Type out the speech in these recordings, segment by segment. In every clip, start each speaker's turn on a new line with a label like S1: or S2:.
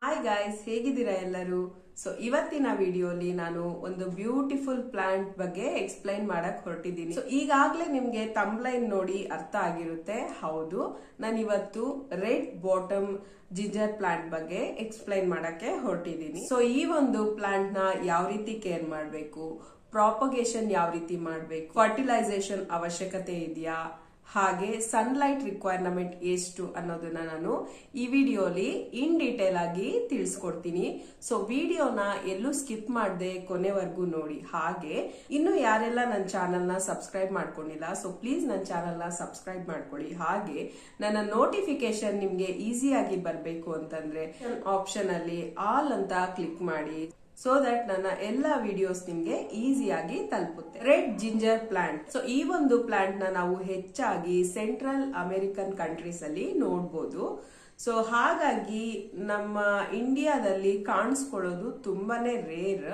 S1: hi guys ಹೇಗಿದ್ದೀರಾ ಎಲ್ಲರೂ so ಇವತ್ತಿನ ವಿಡಿಯೋಲಿ ನಾನು ಒಂದು ಬ್ಯೂಟಿಫುಲ್ ಪ್ಲಾಂಟ್ ಬಗ್ಗೆ ಎಕ್ಸ್ಪ್ಲೈನ್ ಮಾಡಕ್ ಹೊರಟಿದ್ದೀನಿ ಸೊ ಈಗಾಗಲೇ ನಿಮ್ಗೆ ತಂಬ್ಲೈನ್ ನೋಡಿ ಅರ್ಥ ಆಗಿರುತ್ತೆ ಹೌದು ನಾನು ಇವತ್ತು ರೆಡ್ ಬಾಟಮ್ ಜಿಂಜರ್ ಪ್ಲಾಂಟ್ ಬಗ್ಗೆ ಎಕ್ಸ್ಪ್ಲೈನ್ ಮಾಡಕ್ಕೆ ಹೊರಟಿದ್ದೀನಿ ಸೊ ಈ ಒಂದು ಪ್ಲಾಂಟ್ ನ ಯಾವ ರೀತಿ ಕೇರ್ ಮಾಡಬೇಕು ಪ್ರಾಪಗೇಷನ್ ಯಾವ ರೀತಿ ಮಾಡಬೇಕು ಫರ್ಟಿಲೈಸೇಷನ್ ಅವಶ್ಯಕತೆ ಇದೆಯಾ ಹಾಗೆ ಸನ್ಲೈಟ್ ರಿಕ್ವೈರ್ಮೆಂಟ್ ಎಷ್ಟು ಅನ್ನೋದನ್ನ ನಾನು ಈ ವಿಡಿಯೋಲಿ ಇನ್ ಡೀಟೇಲ್ ಆಗಿ ತಿಳಿಸ್ಕೊಡ್ತೀನಿ ಸೊ ವಿಡಿಯೋನ ಎಲ್ಲೂ ಸ್ಕಿಪ್ ಮಾಡದೆ ಕೊನೆವರೆಗೂ ನೋಡಿ ಹಾಗೆ ಇನ್ನು ಯಾರೆಲ್ಲ ನನ್ನ ಚಾನೆಲ್ನ ಸಬ್ಸ್ಕ್ರೈಬ್ ಮಾಡ್ಕೊಂಡಿಲ್ಲ ಸೊ ಪ್ಲೀಸ್ ನನ್ನ ಚಾನೆಲ್ನ ಸಬ್ಸ್ಕ್ರೈಬ್ ಮಾಡ್ಕೊಳ್ಳಿ ಹಾಗೆ ನನ್ನ ನೋಟಿಫಿಕೇಶನ್ ನಿಮ್ಗೆ ಈಸಿಯಾಗಿ ಬರಬೇಕು ಅಂತಂದ್ರೆ ಆಪ್ಷನ್ ಅಲ್ಲಿ ಆಲ್ ಅಂತ ಕ್ಲಿಕ್ ಮಾಡಿ ಸೊ ದಟ್ ನನ್ನ ಎಲ್ಲಾ ವಿಡಿಯೋಸ್ ನಿಮ್ಗೆ ಈಸಿಯಾಗಿ ತಲುಪುತ್ತೆ ರೆಡ್ ಜಿಂಜರ್ ಪ್ಲಾಂಟ್ ಸೊ ಈ ಒಂದು ಪ್ಲಾಂಟ್ ನ ನಾವು ಹೆಚ್ಚಾಗಿ ಸೆಂಟ್ರಲ್ ಅಮೆರಿಕನ್ ಕಂಟ್ರೀಸ್ ಅಲ್ಲಿ ನೋಡ್ಬೋದು ಸೊ ಹಾಗಾಗಿ ನಮ್ಮ ಇಂಡಿಯಾದಲ್ಲಿ ಕಾಣಿಸ್ಕೊಳ್ಳೋದು ತುಂಬಾನೇ ರೇರ್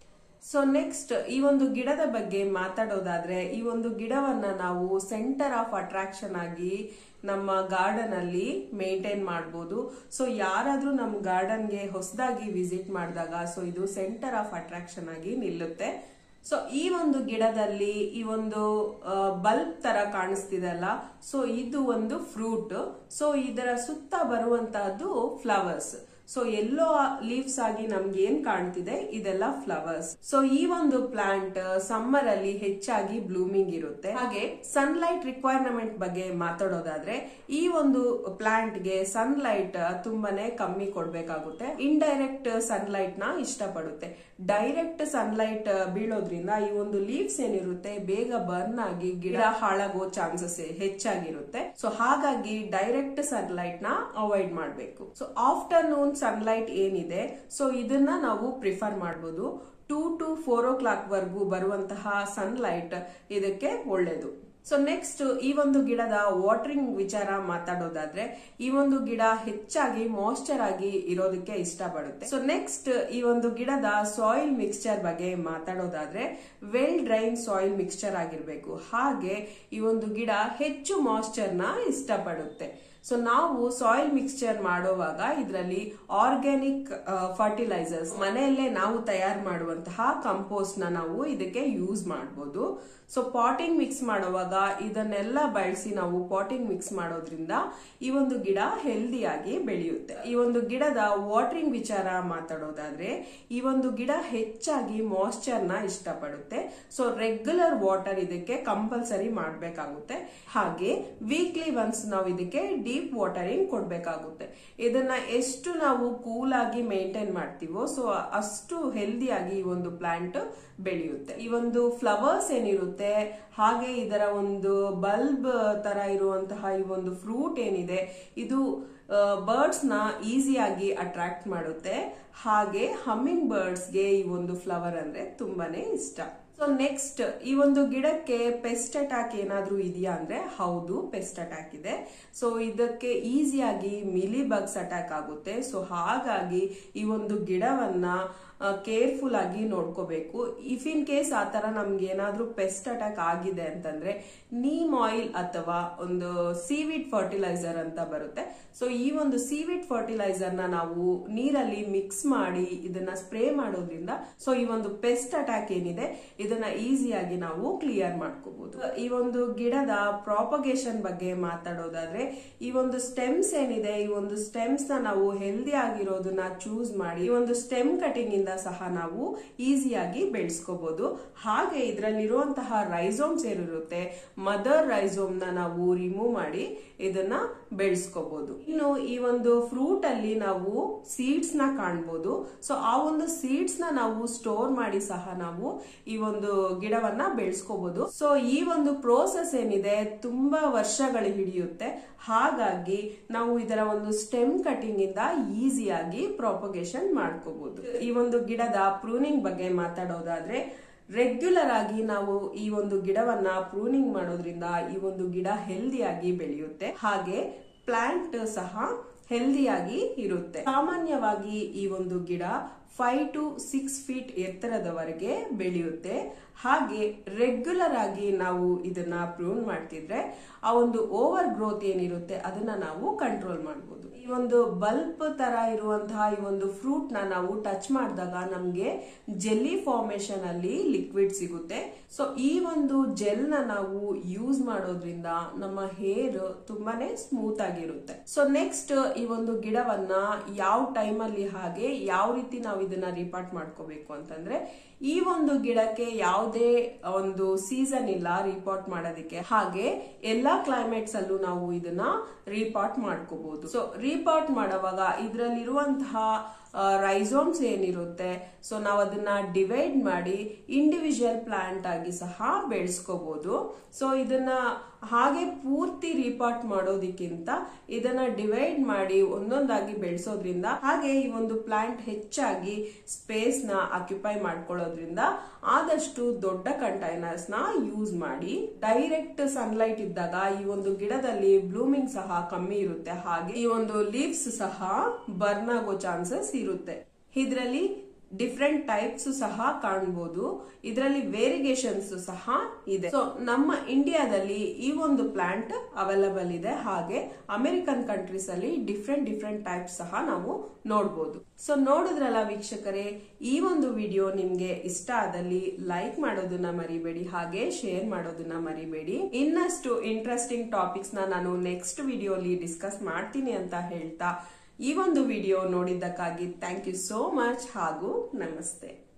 S1: ಸೊ ನೆಕ್ಸ್ಟ್ ಈ ಒಂದು ಗಿಡದ ಬಗ್ಗೆ ಮಾತಾಡೋದಾದ್ರೆ ಈ ಒಂದು ಗಿಡವನ್ನ ನಾವು ಸೆಂಟರ್ ಆಫ್ ಅಟ್ರಾಕ್ಷನ್ ಆಗಿ ನಮ್ಮ ಗಾರ್ಡನ್ ಅಲ್ಲಿ ಮೇಂಟೈನ್ ಮಾಡಬಹುದು ಸೊ ಯಾರಾದ್ರೂ ನಮ್ಮ ಗಾರ್ಡನ್ಗೆ ಹೊಸದಾಗಿ ವಿಸಿಟ್ ಮಾಡಿದಾಗ ಸೊ ಇದು ಸೆಂಟರ್ ಆಫ್ ಅಟ್ರಾಕ್ಷನ್ ಆಗಿ ನಿಲ್ಲುತ್ತೆ ಸೊ ಈ ಒಂದು ಗಿಡದಲ್ಲಿ ಈ ಒಂದು ಬಲ್ಬ್ ತರ ಕಾಣಿಸ್ತಿದೆಲ್ಲ ಸೊ ಇದು ಒಂದು ಫ್ರೂಟ್ ಸೊ ಇದರ ಸುತ್ತ ಬರುವಂತಹದ್ದು ಫ್ಲವರ್ಸ್ ಸೊ ಎಲ್ಲೋ ಲೀವ್ಸ್ ಆಗಿ ನಮ್ಗೆ ಏನ್ ಕಾಣ್ತಿದೆ ಇದೆಲ್ಲ ಫ್ಲವರ್ಸ್ ಸೊ ಈ ಒಂದು ಪ್ಲಾಂಟ್ ಸಮ್ಮರ್ ಅಲ್ಲಿ ಹೆಚ್ಚಾಗಿ ಬ್ಲೂಮಿಂಗ್ ಇರುತ್ತೆ ಹಾಗೆ ಸನ್ಲೈಟ್ ರಿಕ್ವೈರ್ಮೆಂಟ್ ಬಗ್ಗೆ ಮಾತಾಡೋದಾದ್ರೆ ಈ ಒಂದು ಪ್ಲಾಂಟ್ ಗೆ ಸನ್ಲೈಟ್ ತುಂಬಾನೇ ಕಮ್ಮಿ ಕೊಡ್ಬೇಕಾಗುತ್ತೆ ಇಂಡೈರೆಕ್ಟ್ ಸನ್ಲೈಟ್ ನ ಇಷ್ಟಪಡುತ್ತೆ ಡೈರೆಕ್ಟ್ ಸನ್ಲೈಟ್ ಬೀಳೋದ್ರಿಂದ ಈ ಒಂದು ಲೀವ್ಸ್ ಏನಿರುತ್ತೆ ಬೇಗ ಬರ್ನ್ ಆಗಿ ಗಿಡ ಹಾಳಾಗೋ ಚಾನ್ಸಸ್ ಹೆಚ್ಚಾಗಿರುತ್ತೆ ಸೊ ಹಾಗಾಗಿ ಡೈರೆಕ್ಟ್ ಸನ್ಲೈಟ್ ನ ಅವಾಯ್ಡ್ ಮಾಡಬೇಕು ಸೊ ಆಫ್ಟರ್ನೂನ್ ಸನ್ಲೈಟ್ ಏನಿದೆ ಸೊ ಇದನ್ನ ನಾವು ಪ್ರಿಫರ್ ಮಾಡಬಹುದು two to four o'clock ವರ್ಗೂ ಬರುವಂತಹ ಸನ್ಲೈಟ್ ಇದಕ್ಕೆ ಒಳ್ಳೇದು ಸೊ ನೆಕ್ಸ್ಟ್ ಈ ಒಂದು ಗಿಡದ ವಾಟರಿಂಗ್ ವಿಚಾರ ಮಾತಾಡೋದಾದ್ರೆ ಈ ಒಂದು ಗಿಡ ಹೆಚ್ಚಾಗಿ ಮಾಯ್ಸ್ಚರ್ ಆಗಿ ಇರೋದಕ್ಕೆ ಇಷ್ಟಪಡುತ್ತೆ ಸೊ ನೆಕ್ಸ್ಟ್ ಈ ಒಂದು ಗಿಡದ ಸಾಯಿಲ್ ಮಿಕ್ಸ್ಚರ್ ಬಗ್ಗೆ ಮಾತಾಡೋದಾದ್ರೆ ವೆಲ್ ಡ್ರೈನ್ ಸಾಯಿಲ್ ಮಿಕ್ಸ್ಚರ್ ಆಗಿರ್ಬೇಕು ಹಾಗೆ ಈ ಒಂದು ಗಿಡ ಹೆಚ್ಚು ಮಾಯ್ಸ್ಚರ್ ನ ಇಷ್ಟಪಡುತ್ತೆ ಸೊ ನಾವು ಸಾಯಿಲ್ ಮಿಕ್ಸ್ಚರ್ ಮಾಡುವಾಗ ಇದರಲ್ಲಿ ಆರ್ಗ್ಯಾನಿಕ್ ಫರ್ಟಿಲೈಸರ್ಸ್ ಮನೆಯಲ್ಲೇ ನಾವು ತಯಾರು ಮಾಡುವಂತಹ ಕಂಪೋಸ್ಟ್ ನ ನಾವು ಇದಕ್ಕೆ ಯೂಸ್ ಮಾಡಬಹುದು ಸೊ ಪಾಟಿಂಗ್ ಮಿಕ್ಸ್ ಮಾಡುವಾಗ ಇದನ್ನೆಲ್ಲ ಬಳಸಿ ನಾವು ಪಾಟಿಂಗ್ ಮಿಕ್ಸ್ ಮಾಡೋದ್ರಿಂದ ಈ ಒಂದು ಗಿಡ ಹೆಲ್ದಿಯಾಗಿ ಬೆಳೆಯುತ್ತೆ ಈ ಒಂದು ಗಿಡದ ವಾಟರಿಂಗ್ ವಿಚಾರ ಮಾತಾಡೋದಾದ್ರೆ ಈ ಒಂದು ಗಿಡ ಹೆಚ್ಚಾಗಿ ಮಾಯ್ಸ್ಚರ್ ನ ಇಷ್ಟಪಡುತ್ತೆ ಸೊ ರೆಗ್ಯುಲರ್ ವಾಟರ್ ಇದಕ್ಕೆ ಕಂಪಲ್ಸರಿ ಮಾಡಬೇಕಾಗುತ್ತೆ ಹಾಗೆ ವೀಕ್ಲಿ ಒನ್ಸ್ ನಾವು ಇದಕ್ಕೆ ಡೀಪ್ ವಾಟರಿಂಗ್ ಕೊಡ್ಬೇಕಾಗುತ್ತೆ ಇದನ್ನ ಎಷ್ಟು ನಾವು ಕೂಲ್ ಆಗಿ ಮೇಂಟೈನ್ ಮಾಡ್ತೀವೋ ಸೊ ಅಷ್ಟು ಹೆಲ್ದಿಯಾಗಿ ಈ ಒಂದು ಪ್ಲಾಂಟ್ ಬೆಳೆಯುತ್ತೆ ಈ ಒಂದು ಫ್ಲವರ್ಸ್ ಏನಿರುತ್ತೆ ಹಾಗೆ ಇದರ ಒಂದು ಬಲ್ಬ್ ತರ ಇರುವಂತಹ ಈ ಒಂದು ಫ್ರೂಟ್ ಏನಿದೆ ಇದು ಬರ್ಡ್ಸ್ ನ ಈಸಿಯಾಗಿ ಅಟ್ರಾಕ್ಟ್ ಮಾಡುತ್ತೆ ಹಾಗೆ ಹಮ್ಮಿಂಗ್ ಬರ್ಡ್ಸ್ಗೆ ಈ ಒಂದು ಫ್ಲವರ್ ಅಂದ್ರೆ ತುಂಬಾನೇ ಇಷ್ಟ ಸೊ ನೆಕ್ಸ್ಟ್ ಈ ಒಂದು ಗಿಡಕ್ಕೆ ಪೆಸ್ಟ್ ಅಟ್ಯಾಕ್ ಏನಾದ್ರೂ ಇದೆಯಾ ಅಂದ್ರೆ ಹೌದು ಪೆಸ್ಟ್ ಅಟ್ಯಾಕ್ ಇದೆ ಸೊ ಇದಕ್ಕೆ ಈಸಿಯಾಗಿ ಮಿಲಿ ಬಗ್ಸ್ ಅಟ್ಯಾಕ್ ಆಗುತ್ತೆ ಸೊ ಹಾಗಾಗಿ ಈ ಒಂದು ಗಿಡವನ್ನ ಕೇರ್ಫುಲ್ ಆಗಿ ನೋಡ್ಕೋಬೇಕು ಇಫ್ ಇನ್ ಕೇಸ್ ಆ ತರ ನಮ್ಗೆ ಏನಾದ್ರೂ ಪೆಸ್ಟ್ ಅಟ್ಯಾಕ್ ಆಗಿದೆ ಅಂತಂದ್ರೆ ನೀಮ್ ಆಯಿಲ್ ಅಥವಾ ಒಂದು ಸೀವಿಡ್ ಫರ್ಟಿಲೈಸರ್ ಅಂತ ಬರುತ್ತೆ ಸೊ ಈ ಒಂದು ಸೀವಿಡ್ ಫರ್ಟಿಲೈಸರ್ ನ ನಾವು ನೀರಲ್ಲಿ ಮಿಕ್ಸ್ ಮಾಡಿ ಇದನ್ನ ಸ್ಪ್ರೇ ಮಾಡೋದ್ರಿಂದ ಸೊ ಈ ಒಂದು ಪೆಸ್ಟ್ ಅಟ್ಯಾಕ್ ಏನಿದೆ ಇದನ್ನ ಈಸಿಯಾಗಿ ನಾವು ಕ್ಲಿಯರ್ ಮಾಡ್ಕೋಬಹುದು ಈ ಒಂದು ಗಿಡದ ಪ್ರಾಪಗೇಷನ್ ಬಗ್ಗೆ ಮಾತಾಡೋದಾದ್ರೆ ಈ ಒಂದು ಸ್ಟೆಮ್ಸ್ ಏನಿದೆ ಈ ಒಂದು ಸ್ಟೆಮ್ಸ್ ನ ನಾವು ಹೆಲ್ದಿ ಆಗಿರೋದನ್ನ ಚೂಸ್ ಮಾಡಿ ಈ ಒಂದು ಸ್ಟೆಮ್ ಕಟಿಂಗ್ ಇಂದ ಸಹ ನಾವು ಈಸಿಯಾಗಿ ಬೆಳೆಸ್ಕೋಬಹುದು ಹಾಗೆ ಇದರಲ್ಲಿರುವಂತಹ ರೈಸೋಮ್ಸ್ ಏನಿರುತ್ತೆ ಮದರ್ ರೈಸೋಮ್ ನ ನಾವು ರಿಮೂವ್ ಮಾಡಿ ಇದನ್ನ ಬೆಳೆಸ್ಕೋಬಹುದು ಇನ್ನು ಈ ಒಂದು ಫ್ರೂಟ್ ಅಲ್ಲಿ ನಾವು ಸೀಡ್ಸ್ ನ ಕಾಣ್ಬೋದು ಸೊ ಆ ಒಂದು ಸೀಡ್ಸ್ ನ ನಾವು ಸ್ಟೋರ್ ಮಾಡಿ ಸಹ ನಾವು ಈ ಒಂದು ಗಿಡವನ್ನ ಬೆಳೆಸ್ಕೋಬಹುದು ಸೊ ಈ ಒಂದು ಪ್ರೋಸೆಸ್ ಏನಿದೆ ತುಂಬಾ ವರ್ಷಗಳು ಹಿಡಿಯುತ್ತೆ ಹಾಗಾಗಿ ನಾವು ಇದರ ಒಂದು ಸ್ಟೆಮ್ ಕಟಿಂಗ್ ಇಂದ ಈಸಿಯಾಗಿ ಪ್ರಾಪಗೇಷನ್ ಮಾಡ್ಕೋಬಹುದು ಈ ಒಂದು ಗಿಡದ ಪ್ರೂನಿಂಗ್ ಬಗ್ಗೆ ಮಾತಾಡೋದಾದ್ರೆ ರೆಗ್ಯುಲರ್ ಆಗಿ ನಾವು ಈ ಒಂದು ಗಿಡವನ್ನ ಪ್ರೂನಿಂಗ್ ಮಾಡೋದ್ರಿಂದ ಈ ಒಂದು ಗಿಡ ಹೆಲ್ದಿಯಾಗಿ ಬೆಳೆಯುತ್ತೆ ಹಾಗೆ ಪ್ಲಾಂಟ್ ಸಹ ಹೆಲ್ದಿಯಾಗಿ ಇರುತ್ತೆ ಸಾಮಾನ್ಯವಾಗಿ ಈ ಒಂದು ಗಿಡ ಫೈವ್ ಟು ಸಿಕ್ಸ್ ಫೀಟ್ ಎತ್ತರದವರೆಗೆ ಬೆಳೆಯುತ್ತೆ ಹಾಗೆ ರೆಗ್ಯುಲರ್ ಆಗಿ ನಾವು ಇದನ್ನ ಪ್ರೂನ್ ಮಾಡ್ತಿದ್ರೆ ಆ ಒಂದು ಓವರ್ ಗ್ರೋತ್ ಏನಿರುತ್ತೆ ಅದನ್ನ ನಾವು ಕಂಟ್ರೋಲ್ ಮಾಡಬಹುದು ಈ ಒಂದು ಬಲ್ಪ್ ತರ ಇರುವಂತಹ ಈ ಒಂದು ಫ್ರೂಟ್ ನ ನಾವು ಟಚ್ ಮಾಡಿದಾಗ ನಮ್ಗೆ ಜೆಲ್ಲಿ ಫಾರ್ಮೇಶನ್ ಅಲ್ಲಿ ಲಿಕ್ವಿಡ್ ಸಿಗುತ್ತೆ ಸೊ ಈ ಒಂದು ಜೆಲ್ ನ ನಾವು ಯೂಸ್ ಮಾಡೋದ್ರಿಂದ ನಮ್ಮ ಹೇರ್ ತುಂಬಾನೇ ಸ್ಮೂತ್ ಆಗಿರುತ್ತೆ ಸೊ ನೆಕ್ಸ್ಟ್ ಈ ಒಂದು ಗಿಡವನ್ನ ಯಾವ ಟೈಮ್ ಅಲ್ಲಿ ಹಾಗೆ ಯಾವ ರೀತಿ ನಾವು ಇದನ್ನ ರಿಪಾರ್ಟ್ ಮಾಡ್ಕೋಬೇಕು ಅಂತಂದ್ರೆ ಈ ಒಂದು ಗಿಡಕ್ಕೆ ಯಾವುದೇ ಒಂದು ಸೀಸನ್ ಇಲ್ಲ ರಿಪಾರ್ಟ್ ಮಾಡೋದಕ್ಕೆ ಹಾಗೆ ಎಲ್ಲಾ ಕ್ಲೈಮೇಟ್ಸ್ ಅಲ್ಲೂ ನಾವು ಇದನ್ನ ರಿಪಾರ್ಟ್ ಮಾಡ್ಕೋಬಹುದು ಸೊ ರಿಪಾರ್ಟ್ ಮಾಡುವಾಗ ಇದರಲ್ಲಿರುವಂತಹ ರೈಸೋಮ್ಸ್ ಏನಿರುತ್ತೆ ಸೊ ನಾವು ಅದನ್ನ ಡಿವೈಡ್ ಮಾಡಿ ಇಂಡಿವಿಜುವಲ್ ಪ್ಲಾಂಟ್ ಆಗಿ ಸಹ ಬೆಳೆಸ್ಕೋಬಹುದು ಸೊ ಇದನ್ನ ಹಾಗೆ ಪೂರ್ತಿ ರಿಪಾರ್ಟ್ ಮಾಡೋದಕ್ಕಿಂತ ಇದನ್ನ ಡಿವೈಡ್ ಮಾಡಿ ಒಂದೊಂದಾಗಿ ಬೆಳೆಸೋದ್ರಿಂದ ಹಾಗೆ ಈ ಒಂದು ಪ್ಲಾಂಟ್ ಹೆಚ್ಚಾಗಿ ಸ್ಪೇಸ್ ನ ಆಕ್ಯುಪೈ ಮಾಡ್ಕೊಳ್ಳೋದ್ರಿಂದ ಆದಷ್ಟು ದೊಡ್ಡ ಕಂಟೈನರ್ಸ್ ನ ಯೂಸ್ ಮಾಡಿ ಡೈರೆಕ್ಟ್ ಸನ್ಲೈಟ್ ಇದ್ದಾಗ ಈ ಒಂದು ಗಿಡದಲ್ಲಿ ಬ್ಲೂಮಿಂಗ್ ಸಹ ಕಮ್ಮಿ ಇರುತ್ತೆ ಹಾಗೆ ಈ ಒಂದು ಲೀವ್ಸ್ ಸಹ ಬರ್ನ್ ಆಗೋ ಚಾನ್ಸಸ್ ಇರುತ್ತೆ ಇದರಲ್ಲಿ ಡಿಫ್ರೆಂಟ್ ಟೈಪ್ಸ್ ಸಹ ಕಾಣಬಹುದು ಇದರಲ್ಲಿ ವೇರಿಗೇಷನ್ಸ್ ಸಹ ಇದೆ ಸೊ ನಮ್ಮ ಇಂಡಿಯಾದಲ್ಲಿ ಈ ಒಂದು ಪ್ಲಾಂಟ್ ಅವೈಲಬಲ್ ಇದೆ ಹಾಗೆ ಅಮೆರಿಕನ್ ಕಂಟ್ರೀಸ್ ಅಲ್ಲಿ ಡಿಫ್ರೆಂಟ್ ಡಿಫ್ರೆಂಟ್ ಟೈಪ್ಸ್ ಸಹ ನಾವು ನೋಡಬಹುದು ಸೊ ನೋಡಿದ್ರಲ್ಲ ವೀಕ್ಷಕರೇ ಈ ಒಂದು ವಿಡಿಯೋ ನಿಮ್ಗೆ ಇಷ್ಟ ಆದಲ್ಲಿ ಲೈಕ್ ಮಾಡೋದನ್ನ ಮರಿಬೇಡಿ ಹಾಗೆ ಶೇರ್ ಮಾಡೋದನ್ನ ಮರಿಬೇಡಿ ಇನ್ನಷ್ಟು ಇಂಟ್ರೆಸ್ಟಿಂಗ್ ಟಾಪಿಕ್ಸ್ ನ ನಾನು ನೆಕ್ಸ್ಟ್ ವಿಡಿಯೋಲಿ ಡಿಸ್ಕಸ್ ಮಾಡ್ತೀನಿ ಅಂತ ಹೇಳ್ತಾ ಈ ಒಂದು ವಿಡಿಯೋ ನೋಡಿದ್ದಕ್ಕಾಗಿ ಥ್ಯಾಂಕ್ ಯು ಸೋ ಮಚ್ ಹಾಗೂ ನಮಸ್ತೆ